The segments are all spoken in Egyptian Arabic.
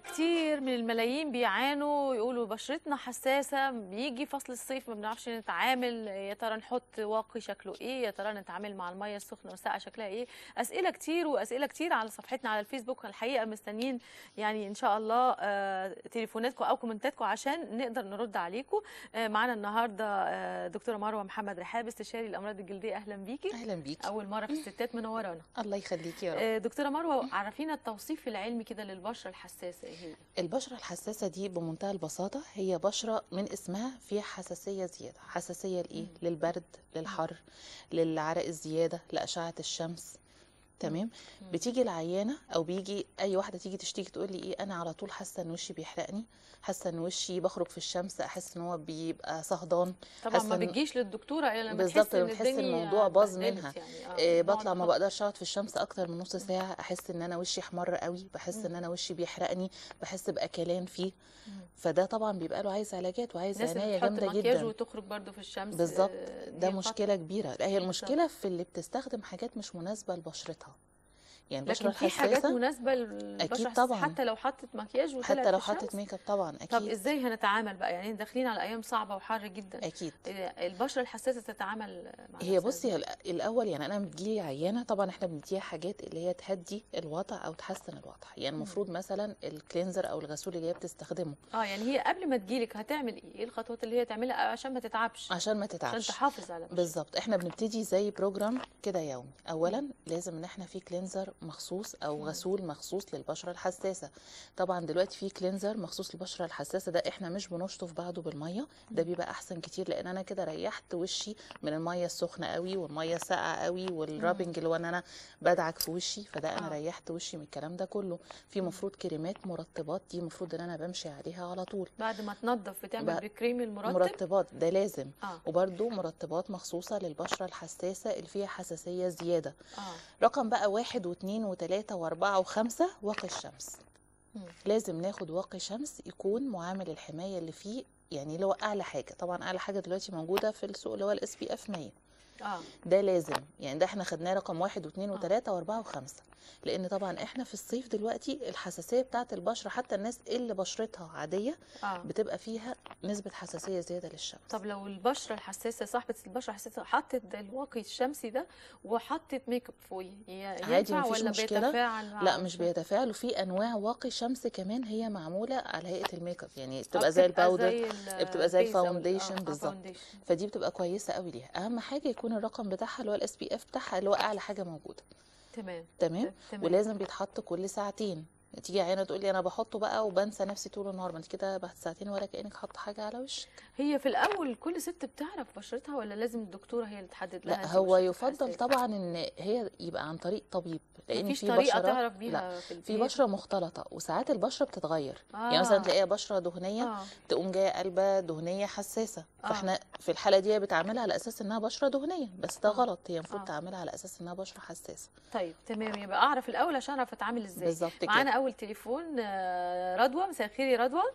كتير من الملايين بيعانوا يقولوا بشرتنا حساسة بيجي فصل الصيف ما بنعرفش نتعامل يا ترى نحط واقي شكله ايه يا ترى نتعامل مع المية السخنة والساقعة شكلها ايه أسئلة كتير وأسئلة كتير على صفحتنا على الفيسبوك الحقيقة مستنيين يعني إن شاء الله آه، تليفوناتكم أو كومنتاتكم عشان نقدر نرد عليكم آه، معانا النهاردة آه، دكتورة مروة محمد رحاب استشاري الأمراض الجلدية أهلا بيكي اهلا بيكي أول مرة في الستات منورانا الله يخليكي يا رب آه، دكتورة مروة عرفينا التوصيف العلمي كده للبشرة الحساسة ايه هي؟ البشره الحساسه دي بمنتهى البساطه هي بشره من اسمها فيها حساسيه زياده حساسيه لايه مم. للبرد للحر للعرق الزياده لاشعه الشمس تمام مم. بتيجي العيانه او بيجي اي واحده تيجي تشتكي تقول لي ايه انا على طول حاسه ان وشي بيحرقني حاسه ان وشي بخرج في الشمس احس ان هو بيبقى صهدان طبعا حاسة ما إن- بتجيش للدكتوره الا لما بالظبط، تحس ان لما تحس الدنيا الموضوع باظ اتبهدلت منها. يعني إيه آه، نقعد بطلع ما فترة. بقدرش اقعد في الشمس اكتر من نص ساعه احس ان انا وشي احمر قوي بحس ان انا وشي بيحرقني بحس باكلان فيه مم. فده طبعا بيبقى له عايز علاجات وعايز الناس عنايه اللي بتحط جامده مكياج جدا وتخرج برضو في الشمس بالظبط آه، ده دي مشكله كبيره لا هي المشكله في اللي بتستخدم حاجات مش مناسبه لبشرتها يعني البشره لكن في حاجات الحساسه مناسبه للبشره أكيد الحساسة، طبعا. حتى لو حطت مكياج وطلعت حتى لو في حطت الشمس؟ ميك اب طبعا طب اكيد ازاي هنتعامل بقى يعني داخلين على ايام صعبه وحر جدا اكيد آه، البشره الحساسه تتعامل مع هي نفسها بصي إزاي؟ هي الاول يعني انا بتجيلي عيانه طبعا احنا بنديها حاجات اللي هي تهدي الوضع او تحسن الوضع يعني المفروض مثلا الكلينزر او الغسول اللي هي بتستخدمه اه يعني هي قبل ما تجيلك هتعمل ايه ايه الخطوات اللي هي تعملها عشان ما تتعبش عشان ما عشان تتعبش تحافظ على بشرتك. بالظبط احنا بنبتدي زي بروجرام كده يومي اولا لازم ان احنا في كلينزر مخصوص او مم. غسول مخصوص للبشره الحساسه طبعا دلوقتي في كلينزر مخصوص للبشره الحساسه ده احنا مش بنشطف بعده بالميه ده بيبقى احسن كتير لان انا كده ريحت وشي من الميه السخنه قوي والميه الساقعه قوي والرابنج اللي هو ان انا بدعك في وشي فده انا آه. ريحت وشي من الكلام ده كله في مفروض كريمات مرطبات دي مفروض ان انا بمشي عليها على طول بعد ما تنظف بتعمل بقى- بكريم المرطب مرطبات ده لازم اه وبرده مرطبات مخصوصة للبشرة الحساسة اللي فيها حساسية زيادة اه رقم بقى واحد واثنين وثلاثة واربعة وخمسة واقي الشمس مم. لازم ناخد واقي شمس يكون معامل الحماية اللي فيه يعني اللي هو أعلى حاجة طبعا أعلى حاجة دلوقتي موجودة في السوق اللي هو الاس بي اف 100 اه ده لازم يعني ده احنا خدناه رقم واحد واثنين آه. وثلاثة واربعة وخمسة لأن طبعا احنا في الصيف دلوقتي الحساسية بتاعت البشرة حتى الناس اللي بشرتها عادية اه بتبقى فيها نسبة حساسية زيادة للشمس طب لو البشره الحساسه صاحبه البشره الحساسه حطت الواقي الشمسي ده وحطت ميك اب فوقيه ي- عادي، ينفع مفيش ولا مشكلة. بيتفاعل مع لا مش البشرة؟ بيتفاعلوا في انواع واقي شمس كمان هي معموله على هيئه الميك اب يعني آه، بتبقى زي الباودر ال- بتبقى زي البيز أو ال- الفاونديشن آه، آه، بالظبط. فاونديشن. فدي بتبقى كويسه قوي ليها اهم حاجه يكون الرقم بتاعها اللي هو الاس بي اف بتاعها اللي هو اعلى حاجه موجوده تمام تمام تمام ولازم بيتحط كل ساعتين تيجي عينه تقول لي انا بحطه بقى وبنسى نفسي طول النهار ما انت كده بعد ساعتين ولا كانك حاطه حاجه على وشك هي في الاول كل ست بتعرف بشرتها ولا لازم الدكتوره هي اللي تحدد لها لا دي هو بشرتك يفضل حساسة؟ طبعا ان هي يبقى عن طريق طبيب لان مفيش في طريقه بشره تعرف لا بيها في في البيت؟ بشره مختلطه وساعات البشره بتتغير يعني آه. مثلا تلاقيها بشره دهنيه اه تقوم جايه قلبه دهنيه حساسه آه. فاحنا في الحاله دي هي بتعملها على اساس انها بشره دهنيه بس ده آه. غلط هي المفروض آه. تعملها على اساس انها بشره حساسه طيب تمام يبقى اعرف الاول عشان اعرف اتعامل ازاي بالظبط كده معانا اول تليفون آه، رضوى مساء الخير يا رضوى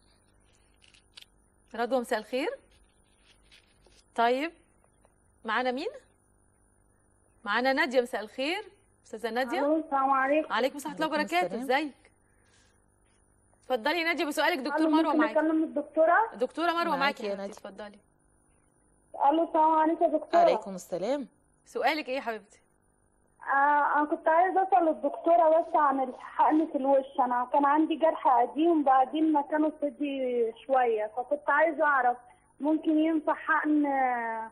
رضوى مساء الخير طيب معانا مين معانا ناديه مساء الخير استاذه ناديه الو السلام عليكم عليكم السلام ورحمه الله عليكم وبركاته السلام. ازيك اتفضلي يا ناديه بسؤالك دكتور الو مروه ممكن معاكي اكلم الدكتوره دكتوره مروه معاكي معاكي يا يا حبيبتي نادية. اتفضلي الو السلام عليكم يا دكتوره عليكم السلام سؤالك ايه يا حبيبتي آه انا كنت عايزه اسال الدكتوره بس عن الحقن في الوش انا كان عندي جرح قديم بعدين مكانه صدي شويه فكنت عايزه اعرف ممكن ينفع حقن آه،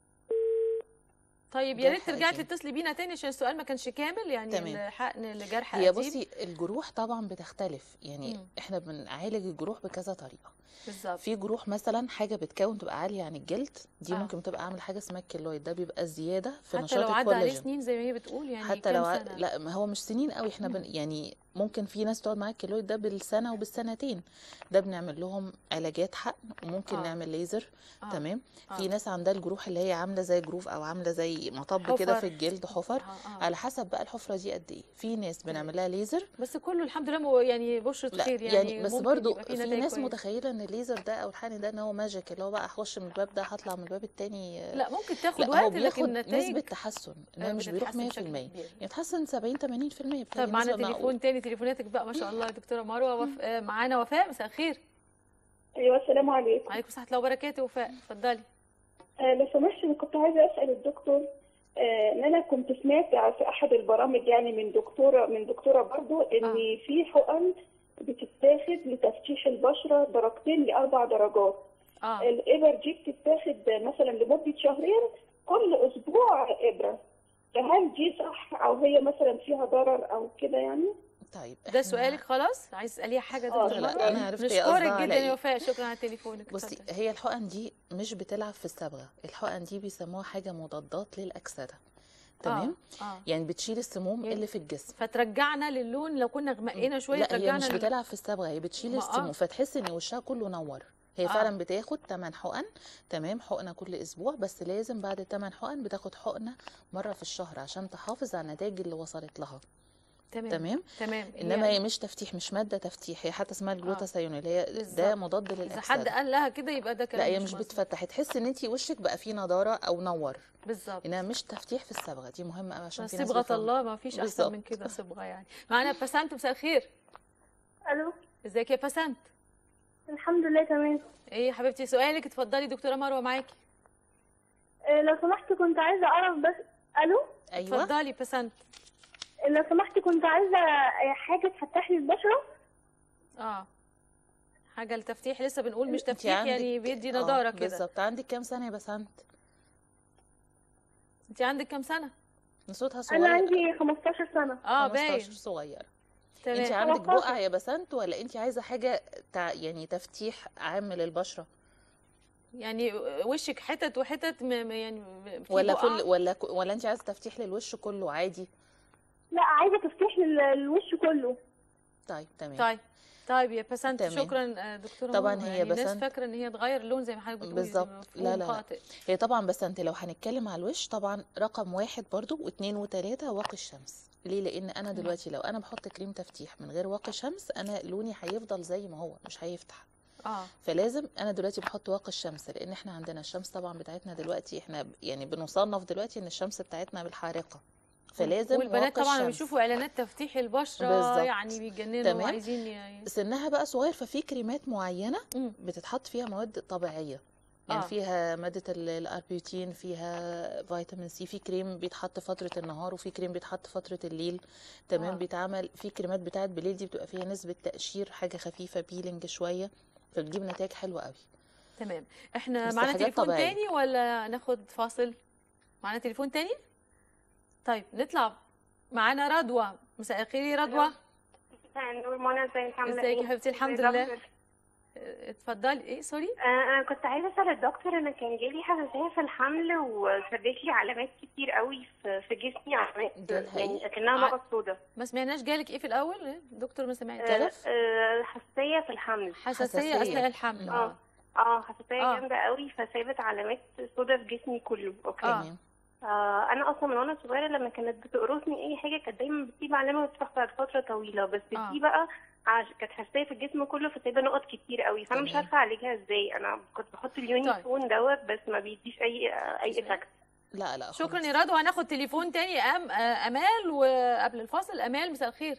طيب يا ريت جرح ترجعي قديم. تتصلي بينا تاني عشان السؤال ما كانش كامل يعني تمام. الحقن لجرح هي قديم بصي الجروح طبعا بتختلف يعني مم. احنا بنعالج الجروح بكذا طريقه بالظبط في جروح مثلا حاجه بتكون تبقى عاليه عن الجلد دي آه. ممكن تبقى عامل حاجه اسمها الكيلويد ده بيبقى زياده في حتى نشاط لو عدى عليه الكولاجين سنين زي ما هي بتقول يعني حتى كام لو ع- سنة؟ لا ما هو مش سنين قوي احنا بن يعني ممكن في ناس تقعد معاك الكيلويد ده بالسنه وبالسنتين ده بنعمل لهم علاجات حقن وممكن آه. نعمل ليزر آه. تمام آه. في ناس عندها الجروح اللي هي عامله زي جروف او عامله زي زي مطب كده حفر. في الجلد حفر آه، آه. على حسب بقى الحفره دي قد ايه في ناس بنعمل لها ليزر بس كله الحمد لله مو- يعني بشرة لا خير يعني, يعني, بس ممكن برضو يبقى في نتائج ناس كويسة. متخيله ان الليزر ده او الحقن ده ان هو ماجيك اللي هو بقى هخش من الباب ده هطلع من الباب التاني آه، لا ممكن تاخد لا هو وقت بياخد لكن النتائج نسبه تحسن انما آه، مش بيروح 100% بتتحسن بشكل كبير. يعني يتحسن 70 80% طب معانا نسبة معقولة. تليفون تاني تليفوناتك بقى ما شاء الله يا دكتوره مروه وف... آه، معانا وفاء مساء الخير ايوه السلام عليكم وعليكم السلام ورحمه الله وبركاته وفاء اتفضلي آه لو سمحت انا كنت عايزه اسال الدكتور آه ان انا كنت سمعت في احد البرامج يعني من دكتوره من دكتوره برضو ان آه. في حقن بتتاخد لتفتيح البشره درجتين لاربع درجات اه الابر دي بتتاخد مثلا لمده شهرين كل اسبوع ابره فهل دي صح او هي مثلا فيها ضرر او كده يعني طيب ده إحنا- سؤالك خلاص عايز تساليها حاجه آه، دكتور لا، مروه أنا عرفت هي نشكرك قصدها جدا على يا إيه. وفاء شكرا على تليفونك بصي اتفضلي. هي الحقن دي مش بتلعب في الصبغه الحقن دي بيسموها حاجه مضادات للاكسده تمام اه اه يعني بتشيل السموم يعني اللي في الجسم فترجعنا للون لو كنا غمقنا شويه لا هي ترجعنا مش لل- بتلعب في الصبغه هي بتشيل ما آه. السموم فتحس ان وشها كله نور هي آه. فعلا بتاخد 8 حقن تمام حقنه كل اسبوع بس لازم بعد الثمان حقن بتاخد حقنه مره في الشهر عشان تحافظ على النتائج اللي وصلت لها تمام تمام تمام انما هي مش تفتيح مش ماده تفتيح هي حتى اسمها الجلوتاثيون اللي هي ده بالظبط. مضاد اذا للاكسده حد قال لها كده يبقى ده كلام لا هي مش مظبوط. بتفتح تحس ان انت وشك بقى فيه نضاره او نور بالظبط انها مش تفتيح في الصبغه دي مهمه قوي عشان في ناس صبغه بتفهم. الله ما فيش احسن بالظبط. من كده صبغه يعني معانا بسنت مساء الخير الو ازيك يا بسنت الحمد لله تمام ايه يا حبيبتي سؤالك اتفضلي دكتوره مروه معاكي آه لو سمحت كنت عايزه اعرف بس الو ايوه اتفضلي بسنت لو سمحت كنت عايزه آه، حاجه تفتح لي البشره اه حاجه لتفتيح لسه بنقول مش انت تفتيح عندك- يعني بيدي آه، نضاره كده بالظبط عندك كام سنه يا بسنت انت عندك كام سنه صوتها صغير انا عندي 15 سنه اه 15 باين صغيره تمام انت عندك 15. بقع يا بسنت ولا انت عايزه حاجه تع... يعني تفتيح عام للبشره يعني وشك حتت وحتت م... م- يعني م- في ولا بقع؟ كل ولا ك- ولا انت عايزه تفتيح للوش كله عادي لا عايزه تفتح لي ال- الوش كله طيب تمام طيب طيب يا بسنت تمام. شكرا آه، دكتوره طبعاً مروة. هي يعني الناس بسنت- فاكره ان هي تغير اللون زي ما حضرتك بتقولي بالظبط. مفهوم لا، لا، لا. خاطئ هي طبعا بس انت لو هنتكلم على الوش طبعا رقم واحد برضو واثنين وثلاثة واقي الشمس ليه لان انا دلوقتي لو انا بحط كريم تفتيح من غير واقي شمس انا لوني هيفضل زي ما هو مش هيفتح اه فلازم انا دلوقتي بحط واقي الشمس لان احنا عندنا الشمس طبعا بتاعتنا دلوقتي احنا ب- يعني بنصنف دلوقتي ان الشمس بتاعتنا بالحارقه فلازم والبنات واقي طبعا الشمس. بيشوفوا اعلانات تفتيح البشره بالظبط. يعني بيتجننوا تمام. وعايزين ي- سنها بقى صغير ففي كريمات معينه مم. بتتحط فيها مواد طبيعيه يعني آه. آه. فيها مادة ال- الاربيوتين فيها فيتامين سي في كريم بيتحط فترة النهار وفي كريم بيتحط فترة الليل تمام آه. آه. بيتعمل في كريمات بتاعت بالليل دي بتبقى فيها نسبة تقشير حاجة خفيفة بيلينج شوية فبتجيب نتائج حلوة قوي تمام احنا بس معانا حاجات تليفون طبيعية. تاني ولا ناخد فاصل معانا تليفون تاني طيب نطلع معانا رضوى مساء الخير يا رضوى نور منى ازيك عامله ازيك ايه؟ يا حبيبتي الحمد ازيك لله دكتور؟ اه، اتفضلي ايه سوري آه، انا كنت عايزه اسال الدكتور انا كان جالي حساسيه في الحمل وسبت لي علامات كتير قوي في في جسمي علامات ده الحقيقي؟ يعني كانها ع- نقط سودا ما سمعناش جالك ايه في الاول إيه؟ دكتور ما سمعت آه، تلف؟ آه، حساسيه في الحمل حساسيه حساسية. اثناء الحمل اه اه اه حساسيه آه. جامده قوي فسابت علامات سودا في جسمي كله اوكي آه. تمام آه انا اصلا من وانا صغيره لما كانت بتقرصني اي حاجه كانت دايما بتسيب علامه وتروح بعد فتره طويله بس آه. دي بقى عش... كانت حساسيه في الجسم كله فسايبه نقط كتير قوي فانا مش تمام. عارفه اعالجها ازاي انا كنت بحط اليونيفون دوت بس ما بيديش اي اي افكت لا لا شكرا خلاص. يا رضوى هناخد تليفون تاني أم... آه، امال وقبل الفاصل امال مساء الخير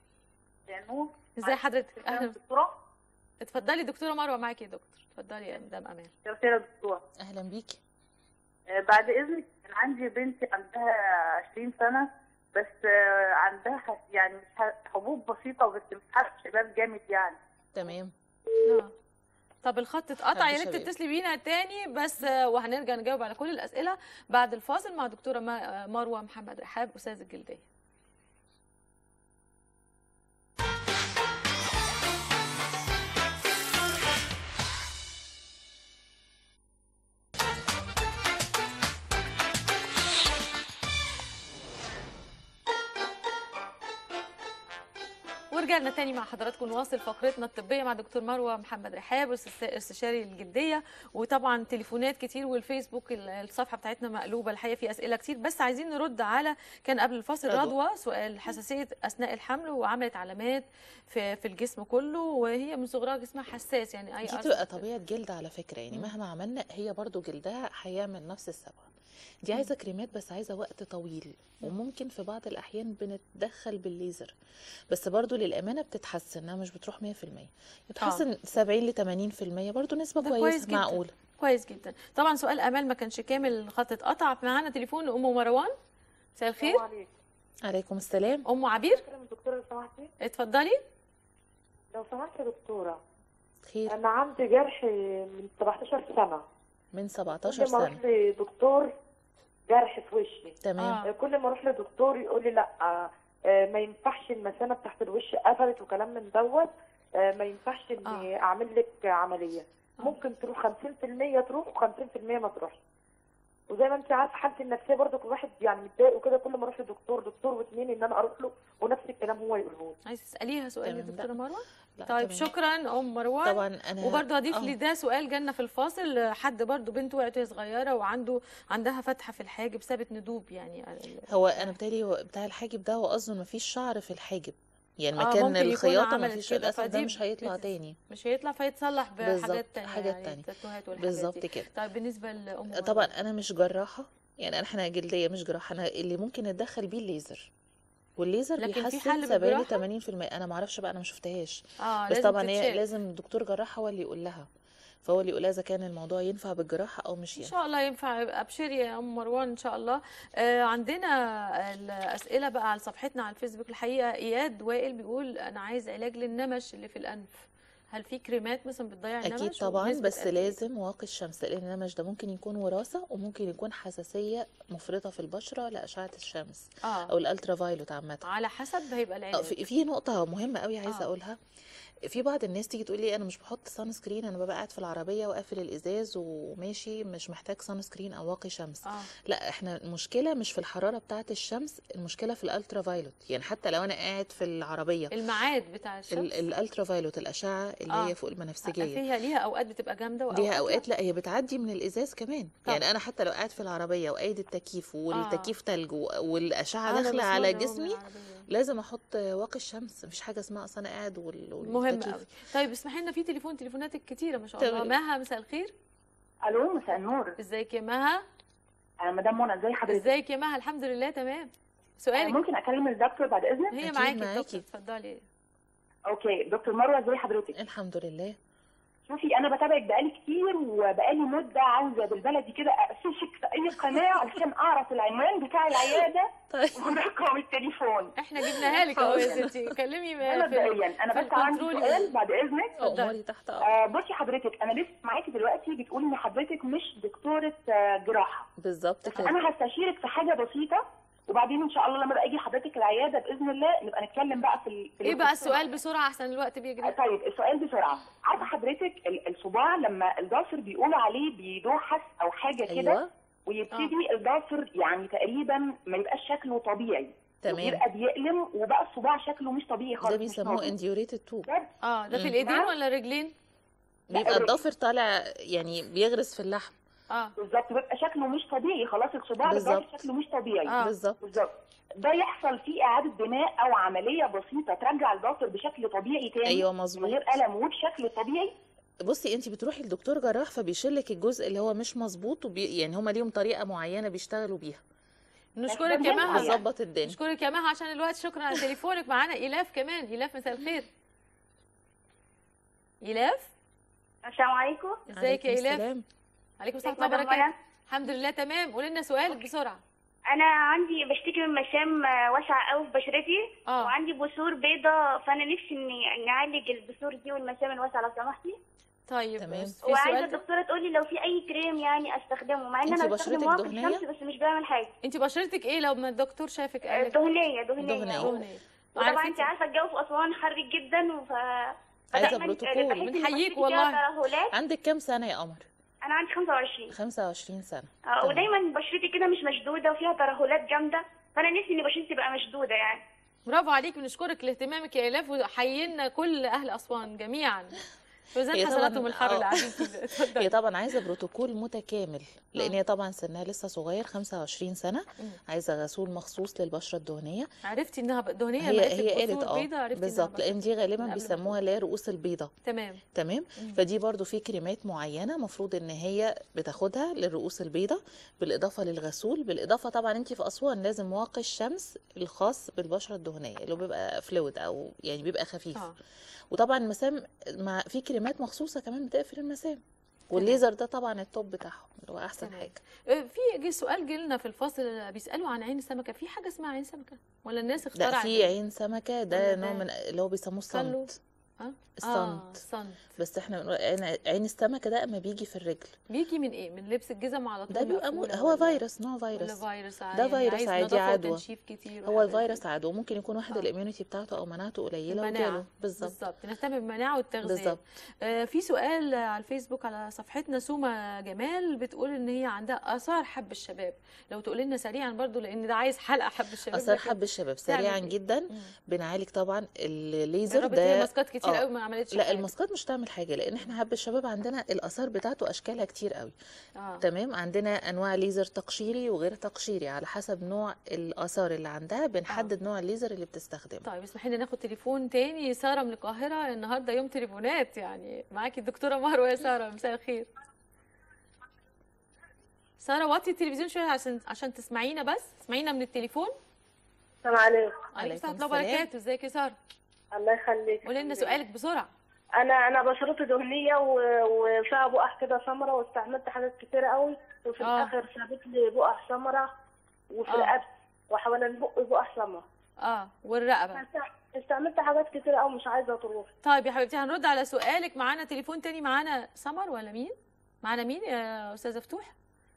ازي حضرتك اهلا دكتورة اتفضلي دكتوره مروه معاكي يا دكتور اتفضلي يا مدام امال يا خير يا دكتورة اهلا بيكي آه، بعد إذنك كان عندي بنتي عندها 20 سنة بس آه، عندها ح- يعني مش ح- حبوب بسيطة بس مش حرق شباب جامد يعني تمام آه. طب الخط اتقطع يا ريت شباب. تتصلي بينا تاني بس آه، وهنرجع نجاوب على كل الاسئله بعد الفاصل مع دكتوره ما- آه، مروه محمد رحاب استاذ الجلديه ورجعنا تاني مع حضراتكم نواصل فقرتنا الطبيه مع دكتور مروه محمد رحاب استس- استشاري الجلديه وطبعا تليفونات كتير والفيسبوك ال- الصفحه بتاعتنا مقلوبه الحقيقه في اسئله كتير بس عايزين نرد على كان قبل الفاصل رضوى. رضوى سؤال حساسيه اثناء الحمل وعملت علامات في في الجسم كله وهي من صغرها جسمها حساس يعني اي دي قرص تبقى بت- طبيعه جلد على فكره يعني مم. مهما عملنا هي برضو جلدها هيعمل نفس الصبغه دي عايزه كريمات بس عايزه وقت طويل وممكن في بعض الاحيان بنتدخل بالليزر بس برضو للامانه بتتحسن انها مش بتروح 100% بتتحسن 70 ل 80% برضو نسبه ده كويسه كويس جدا. معقوله كويس جدا طبعا سؤال امال ما كانش كامل الخط اتقطع معانا تليفون ام مروان مساء الخير عليكم عليكم السلام ام عبير كلام الدكتورة لو سمحتي اتفضلي لو سمحتي يا دكتورة خير أنا عندي جرح من 17 سنة من كل 17 ما أروح سنه لدكتور جرح في وشي تمام آه. كل ما أروح لدكتور يقول لي لأ آه، ما ينفعش المثانة بتاعت الوش قفلت وكلام من دوت آه، ما ينفعش إني أعمل لك عملية آه. ممكن تروح 50% تروح و50% ما تروحش وزي ما انت عارفه حالتي النفسيه برضه كل واحد يعني متضايق وكده كل ما اروح لدكتور دكتور واثنين ان انا اروح له ونفس الكلام هو يقوله لي عايز تساليها سؤال يا تمام، لا. دكتوره مروه لا، طيب تمام. شكرا ام مروان طبعا انا وبرضه هضيف آه. لي ده سؤال جالنا في الفاصل حد برضه بنته وقعت وهي صغيره وعنده عندها فتحه في الحاجب سابت ندوب يعني هو انا بتالي هو بتاع الحاجب ده هو اصلا ما فيش شعر في الحاجب يعني آه، مكان ممكن يكون الخياطه ما عملت فيش كده، للاسف ده فدي مش هيطلع بت- تاني مش هيطلع فيتصلح بالظبط، بحاجات تانية حاجات يعني تانية. تاتوهات والحاجات بالظبط دي. كده طيب بالنسبه لام طبعا مروان. انا مش جراحه يعني احنا جلديه مش جراحه انا اللي ممكن نتدخل بيه الليزر والليزر لكن في بيحسن حل 70 بالجراحة؟ 80% انا ما اعرفش بقى انا ما شفتهاش اه بس لازم طبعا هي تتشال. لازم الدكتور جراح هو اللي يقول لها فهو اللي يقول لها اذا كان الموضوع ينفع بالجراحه او مش ان ينفع شاء الله ينفع ابشري يا ام مروان ان شاء الله آه عندنا الاسئله بقى على صفحتنا على الفيسبوك الحقيقه اياد وائل بيقول انا عايز علاج للنمش اللي في الانف هل في كريمات مثلا بتضيع النمش اكيد طبعا وبنسبة بس قد إيه؟ لازم واقي الشمس لان النمش ده ممكن يكون وراثه وممكن يكون حساسيه مفرطه في البشره لاشعه الشمس او اه الالترا فايلوت عامه على حسب هيبقى آه، العلاج في في نقطة مهمة قوي عايزة آه. أقولها في بعض الناس تيجي تقول لي أنا مش بحط سان سكرين أنا ببقى قاعد في العربية وقافل الإزاز وماشي مش محتاج سان سكرين أو واقي شمس اه لا احنا المشكلة مش في الحرارة بتاعة الشمس المشكلة في الألترا فايلوت يعني حتى لو أنا قاعد في العربية الميعاد بتاع الشمس ال- الألترا فايلوت الأشعة اللي آه. هي فوق المنفسجية فيها ليها اوقات بتبقى جامده واوقات ليها لا. اوقات لا هي بتعدي من الازاز كمان طب. يعني انا حتى لو قاعد في العربيه وايد التكييف والتكييف تلج و- والاشعه آه، ده داخله بسمع على ده هو من جسمي العربية. لازم احط واقي الشمس مفيش حاجه اسمها اصل انا قاعد وال... مهم والتكييف. قوي طيب اسمحي لنا في تليفون تليفوناتك كتيره ما شاء الله تمام. مها مساء الخير الو مساء النور ازيك يا مها انا مدام منى ازي حضرتك ازيك يا مها الحمد لله تمام آه، سؤالك ممكن اكلم الدكتور بعد اذنك هي أكيد معاكي معاكي. الدكتور اتفضلي اوكي دكتور مروه ازي حضرتك الحمد لله شوفي انا بتابعك بقالي كتير وبقالي مده عاوزه بالبلدي كده اقفشك في اي قناه علشان اعرف العنوان بتاع العياده طيب ورقم التليفون احنا جبناها لك اهو يا ستي كلمي ده في مبدئيا انا في بس عندي الكنترول. سؤال بعد اذنك اتفضلي. اموري تحت امر آه بصي حضرتك انا لسه معاكي دلوقتي بتقولي ان حضرتك مش دكتوره آه، جراحه بالظبط كده انا هستشيرك في حاجه بسيطه وبعدين ان شاء الله لما بقى اجي حضرتك العياده باذن الله نبقى نتكلم بقى في ال- في ايه بقى الدكتورة. السؤال بسرعه احسن الوقت بيجري طيب السؤال بسرعه عارفه حضرتك ال- الصباع لما الضافر بيقولوا عليه بيدوحس او حاجه كده ايوه ويبتدي الضافر يعني تقريبا ما يبقاش شكله طبيعي تمام ويبقى بيألم وبقى الصباع شكله مش طبيعي خالص ده مش بيسموه موجود. انديوريتد توب بجد؟ اه ده في مم. الايدين نعم. ولا الرجلين لا، بيبقى الرجل. الضافر طالع يعني بيغرس في اللحم اه بالظبط بيبقى شكله مش طبيعي خلاص الصباع بالظبط. بالظبط شكله مش طبيعي آه. بالظبط بالظبط ده يحصل فيه اعاده بناء او عمليه بسيطه ترجع الضافر بشكل طبيعي تاني ايوه من مظبوط غير الم وبشكل طبيعي بصي انت بتروحي لدكتور جراح فبيشيلك الجزء اللي هو مش مظبوط وبي... يعني هما ليهم طريقه معينه بيشتغلوا بيها نشكرك ده يا مهم مها يعني. بيظبط الدنيا نشكرك يا مها عشان الوقت شكرا على تليفونك معانا ايلاف كمان ايلاف مساء الخير ايلاف السلام عليكم ازيك يا عليكم ايلاف السلام. عليكم السلام ازيك ورحمه الله مدام وبركاته منى؟ الحمد لله تمام قولي لنا سؤالك بسرعه انا عندي بشتكي من مسام آه، واسعه قوي في بشرتي اه وعندي بثور بيضة فانا نفسي اني نعالج البثور دي والمسام الواسعه لو سمحتي طيب تمام. بس في وعايزه سؤال الدكتوره تقولي لو في اي كريم يعني استخدمه مع ان انتي انا بشرتك بستخدم واقي دهنية؟ الشمس بس مش بعمل حاجه انت بشرتك ايه لو ما الدكتور شافك آه، قال لك دهنيه دهنيه دهنية. دهنية. وطبعا عارفة انت عارفه الجو في اسوان حر جدا وف عايزة فدايماً بروتوكول. بحس إن بنحييك بشرتي فيها والله. ترهلات عندك كام سنه يا قمر انا عندي 25 25 سنه اه تمام. ودايما بشرتي كده مش مشدوده وفيها ترهلات جامده فانا نفسي ان بشرتي تبقى مشدوده يعني برافو عليك بنشكرك لاهتمامك يا الاف وحيينا كل اهل اسوان جميعا وزاد هي طبعاً- حسناتهم الحر آه. اللي قاعدين فيه ده. هي اتفضلي طبعا عايزه بروتوكول متكامل لان آه. هي طبعا سنها لسه صغير 25 سنه مم. عايزه غسول مخصوص للبشره الدهنيه عرفتي انها دهنيه هي لما قالت هي لك قالت بثور اه بيضاء عرفتي إنها بالظبط بشرة. لان دي من غالبا قبل ما بيسموها اللي هي رؤوس البيضه تمام تمام مم. فدي برضو في كريمات معينه مفروض ان هي بتاخدها للرؤوس البيضاء بالاضافه للغسول بالاضافه طبعا انت في اسوان لازم واقي الشمس الخاص بالبشره الدهنيه اللي هو بيبقى فلويد او يعني بيبقى خفيف اه وطبعا المسام مع في كريمات مخصوصه كمان بتقفل المسام والليزر ده طبعا التوب بتاعهم اللي هو احسن تمام. حاجه آه، في جه سؤال جه في الفصل بيسالوا عن عين السمكه في حاجه اسمها عين سمكه ولا الناس لا اخترعت في عين سمكه ولا ده ده نوع من اللي هو بيسموه كله؟ الصمت اه اه الصمت صمت بس احنا بنقول عين عين السمكه ده اما بيجي في الرجل بيجي من ايه من لبس الجزم على طول ده بيبقى مو... مقفولة هو ولا- فيروس نوع ولا فيروس فيروس ده يعني فيروس عايز عادي نظافة عدوى. وتنشيف كتير هو وحاجات الفيروس كده. عدوى ممكن يكون واحد آه. الاميونيتي بتاعته او مناعته قليله المناعة. وجاله بالظبط بالظبط نهتم بالمناعه والتغذيه بالظبط آه في سؤال على الفيسبوك على صفحتنا سوما جمال بتقول ان هي عندها اثار حب الشباب لو تقول لنا سريعا برضو لان ده عايز حلقه حب الشباب اثار لكن حب الشباب تعمل سريعا إيه؟ جدا مم. بنعالج طبعا الليزر جربت هي ده ماسكات كتير آه. قوي ما عملتش لا حاجة. الماسكات مش تعمل حاجه لان احنا حب الشباب عندنا الاثار بتاعته اشكالها كتير قوي اه تمام عندنا انواع ليزر تقشيري وغير تقشيري على حسب نوع الاثار اللي عندها بنحدد نوع الليزر اللي بتستخدمه طيب اسمحي لنا ناخد تليفون تاني ساره من القاهره النهارده يوم تليفونات يعني معاكي الدكتوره مروه يا ساره مساء الخير ساره وطي التلفزيون شويه عشان عشان تسمعينا بس تسمعينا من التليفون السلام عليكم عليكم السلام السلام. وبركاته ازيك يا ساره الله يخليك قولي لنا سؤالك بسرعه انا انا بشرتي دهنيه و- وفيها بقع كده سمرة واستعملت حاجات كتير قوي وفي آه. الاخر سابت لي بقع سمرة وفي آه. رقبتي وحوالين بقي بقع سمرة اه والرقبه استعملت حاجات كتير قوي مش عايزه تروح طيب يا حبيبتي هنرد على سؤالك معانا تليفون تاني معانا سمر ولا مين معانا مين يا استاذه فتوح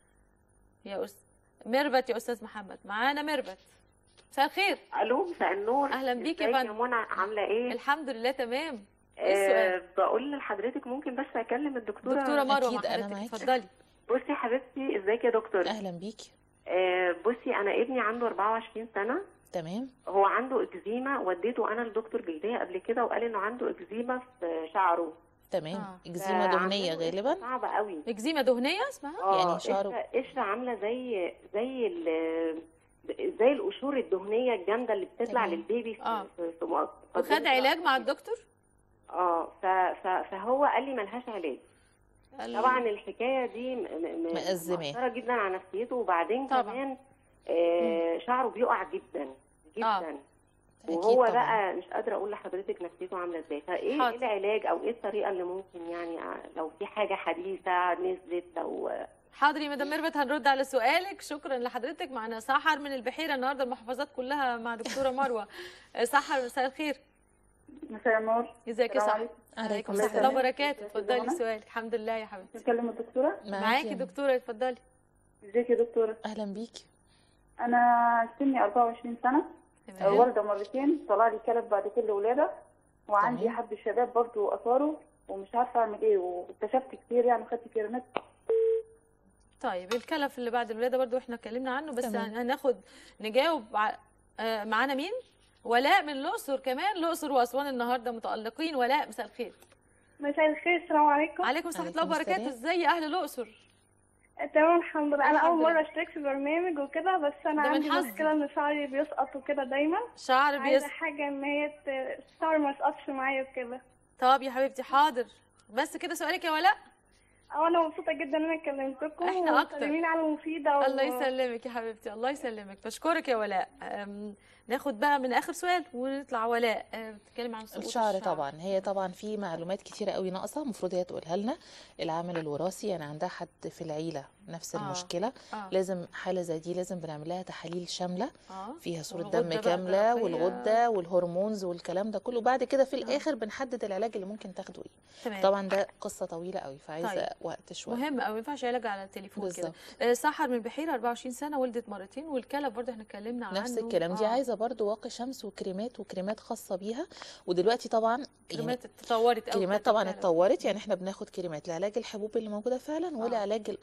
يا أس... ميرفت يا استاذ محمد معانا ميرفت مساء الخير الو مساء النور أهلا بيك يا ازيك فندم. منى عامله ايه الحمد لله تمام ايه آه السؤال بقول لحضرتك ممكن بس اكلم الدكتوره دكتوره مروه أكيد، مع أنا حضرتك معاكي. اتفضلي بصي يا حبيبتي ازيك يا دكتور اهلا بيكي آه بصي انا ابني عنده 24 سنه تمام هو عنده اكزيما وديته انا لدكتور جلديه قبل كده وقال انه عنده اكزيما في شعره تمام آه. اكزيما دهنيه فعنده غالبا قشرة صعبه قوي اكزيما دهنيه اسمها اه يعني شعره- قشرة- قشره عامله زي زي ال زي القشور الدهنيه الجامده اللي بتطلع تمام. للبيبي في آه. في في مقدمة وخد علاج مع الدكتور اه ف... ف... فهو قال لي ملهاش علاج قال- طبعا الحكايه دي م... م... مأزماه. مأثرة جدا على نفسيته وبعدين طبعا. كمان آه شعره بيقع جدا جدا آه. أكيد وهو طبعاً. بقى مش قادره اقول لحضرتك نفسيته عامله ازاي فايه حاضر. إيه العلاج او ايه الطريقه اللي ممكن يعني آه، لو في حاجه حديثه نزلت لو حاضر يا مدام ميرفت هنرد على سؤالك شكرا لحضرتك معنا سحر من البحيره النهارده المحافظات كلها مع دكتوره مروه سحر مساء الخير مساء النور ازيك يا السلام سحر عليكم. عليكم السلام السلام وبركاته اتفضلي زمانة. سؤالك الحمد لله يا حبيبتي بتكلم الدكتورة معاكي يا دكتوره اتفضلي ازيك يا دكتورة اهلا بيكي انا سني 24 سنة تمام والدة مرتين طلع لي كلب بعد كل ولادة وعندي تمام. حب الشباب برضو اثاره ومش عارفة اعمل ايه واكتشفت كتير يعني خدت كيرنات طيب الكلف اللي بعد الولاده برضو احنا اتكلمنا عنه بس تمام. هناخد نجاوب ع- آه، معانا مين ولاء من الاقصر كمان الاقصر واسوان النهارده متالقين ولاء مساء الخير مساء الخير السلام عليكم عليكم السلام ورحمه الله عليكم وبركاته السلام. ازاي اهل الاقصر تمام الحمد لله انا الحمد اول لله. مره اشترك في برنامج وكده بس انا ده من عندي حظي. مشكله ان شعري بيسقط وكده دايما شعر عايزه بيس حاجه ان هي ت- الشعر ما يسقطش معايا وكده طب يا حبيبتي حاضر بس كده سؤالك يا ولاء اه انا مبسوطه جدا ان انا كلمتكم إحنا أكتر. ومسلمين على مفيده و... الله يسلمك يا حبيبتي الله يسلمك بشكرك يا ولاء أم، ناخد بقى من اخر سؤال ونطلع ولاء أه، بتتكلم عن سقوط الشعر طبعا هي طبعا في معلومات كتيرة قوي ناقصة المفروض هي تقولها لنا العامل الوراثي يعني عندها حد في العيلة نفس آه. المشكلة اه لازم حالة زي دي لازم بنعمل لها تحاليل شاملة اه فيها صورة والغدة دم بقى كاملة الدرقية. والغدة والهرمونز والكلام ده كله بعد كده في الآخر بنحدد العلاج اللي ممكن تاخده ايه تمام طبعا ده قصة طويلة قوي فعايزة طيب. وقت شوية مهم قوي ما ينفعش علاج على التليفون كده بالظبط آه، سحر من البحيره 24 سنه ولدت مرتين والكلب برضه احنا اتكلمنا عنه نفس الكلام دي آه. عايزة برضو واقي شمس وكريمات وكريمات خاصة بيها ودلوقتي طبعا يعني كريمات اتطورت قوي كريمات بتاعت طبعا الكلب. اتطورت يعني احنا بناخد كريمات لعلاج الحبوب اللي موجوده فعلا آه. ولعلاج الاثر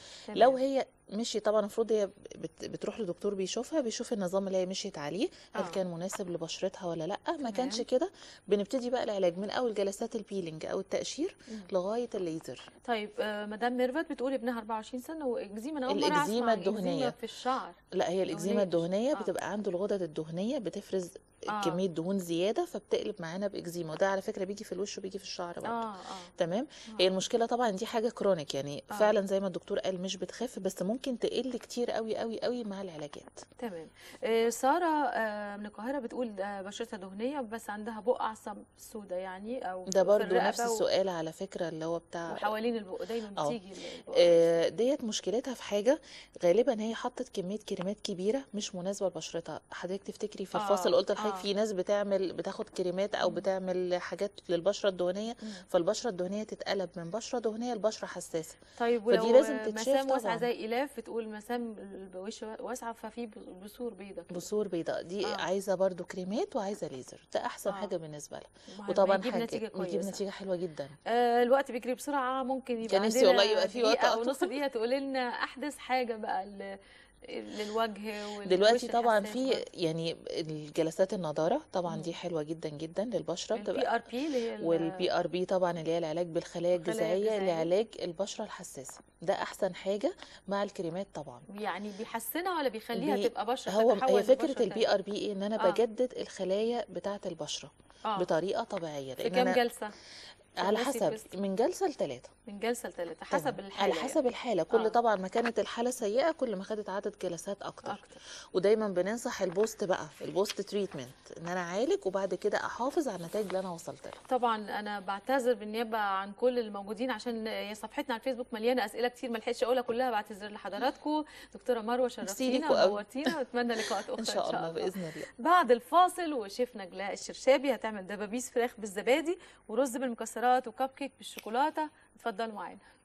تمام. لو هي مشي طبعا المفروض هي بت بتروح لدكتور بيشوفها بيشوف النظام اللي هي مشيت عليه هل آه. كان مناسب لبشرتها ولا لا ما تمام. كانش كده بنبتدي بقى العلاج من اول جلسات البيلينج او التقشير مم. لغايه الليزر طيب آه، مدام ميرفت بتقول ابنها 24 سنه واكزيما انا اول مره الإكزيما اسمع عن الدهنية. إكزيما في الشعر لا هي الاكزيما الدهنية. الدهنيه آه. بتبقى عنده الغدد الدهنيه بتفرز آه. كميه دهون زياده فبتقلب معانا باكزيما وده على فكره بيجي في الوش وبيجي في الشعر برضه اه اه تمام هي المشكله طبعا دي حاجه كرونيك يعني آه. فعلا زي ما الدكتور قال مش بتخف بس ممكن تقل كتير قوي قوي قوي مع العلاجات تمام آه، ساره آه، من القاهره بتقول آه، بشرتها دهنيه بس عندها بقع سم- سودة يعني او ده في برضو الرقبة نفس و- السؤال على فكره اللي هو بتاع وحوالين البق دايما آه. بتيجي البقع آه، ديت مشكلتها في حاجه غالبا هي حطت كميه كريمات كبيره مش مناسبه لبشرتها حضرتك تفتكري في آه، الفاصل قلت لحضرتك آه. في ناس بتعمل بتاخد كريمات او بتعمل حاجات للبشره الدهنيه مم. فالبشره الدهنيه تتقلب من بشره دهنيه لبشره حساسه طيب فدي ولو لازم آه، تتشاف مسام واسعه طبعاً. زي الاف بتقول مسام الوش واسعه ففي بثور بيضاء كده. بثور بيضاء دي آه. عايزه برضو كريمات وعايزه ليزر ده احسن آه. حاجه بالنسبه لها وهيبقى وطبعا يجيب حاجه نتيجه بيجيب كويسه نتيجه حلوه جدا آه الوقت بيجري بسرعه ممكن يبقى كان نفسي عندنا والله يبقى في وقت دقيقه او أطول. نص دقيقه تقولي لنا احدث حاجه بقى ل- للوجه والوش دلوقتي طبعا الحساس في برضه. يعني الجلسات النضاره طبعا مم. دي حلوه جدا جدا للبشره البي ار بي اللي هي ال- والبي ار بي طبعا اللي هي العلاج بالخلايا الخلايا الجذعيه الجذعية. لعلاج البشره الحساسه ده احسن حاجه مع الكريمات طبعا يعني بيحسنها ولا بيخليها بي- تبقى بشره هو تتحول هي فكره لبشرة البي ار بي ايه ان انا آه. بجدد الخلايا بتاعه البشره آه. بطريقه طبيعيه في لان كام انا جلسه على بصي حسب بس. من جلسه لثلاثه من جلسه لثلاثه حسب تمام. الحاله على حسب الحاله كل آه. طبعا ما كانت الحاله سيئه كل ما خدت عدد جلسات اكتر, يعني. اكتر ودايما بننصح البوست بقى البوست تريتمنت ان انا اعالج وبعد كده احافظ على النتائج اللي انا وصلت لها طبعا انا بعتذر بالنيابه عن كل الموجودين عشان هي صفحتنا على الفيسبوك مليانه اسئله كتير ما لحقتش اقولها كلها بعتذر لحضراتكم دكتوره مروه ميرسي شرفتينا ليكوا قوي. ونورتينا واتمنى لقاءات اخرى ان شاء الله باذن الله بعد الفاصل وشيف نجلاء الشرشابي هتعمل دبابيس فراخ بالزبادي ورز بالمكسرات وكب كيك بالشوكولاته اتفضلوا معانا